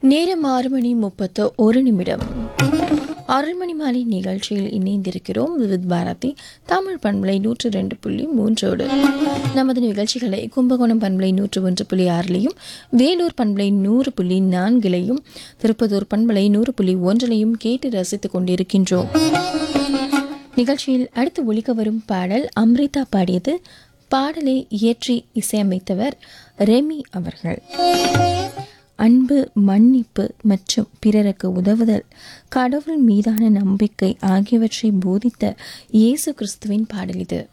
நேரம் ஆறு மணி முப்பத்து ஒரு நிமிடம் அருள்மணி மாலை நிகழ்ச்சியில் இணைந்திருக்கிறோம் விவித் பாரதி தமிழ் பண்பலை நூற்று ரெண்டு புள்ளி மூன்றோடு நமது நிகழ்ச்சிகளை கும்பகோணம் பண்பலை நூற்று ஒன்று புள்ளி ஆறிலையும் வேலூர் பண்பலை நூறு புள்ளி நான்கிலையும் திருப்பதூர் பண்பலை நூறு புள்ளி ஒன்றிலையும் கேட்டு ரசித்துக் கொண்டிருக்கின்றோம் நிகழ்ச்சியில் அடுத்து ஒலிக்க வரும் பாடல் அம்ரிதா பாடியது பாடலை இயற்றி இசையமைத்தவர் ரெமி அவர்கள் அன்பு மன்னிப்பு மற்றும் பிறருக்கு உதவுதல் கடவுள் மீதான நம்பிக்கை ஆகியவற்றை போதித்த இயேசு கிறிஸ்துவின் பாடல் இது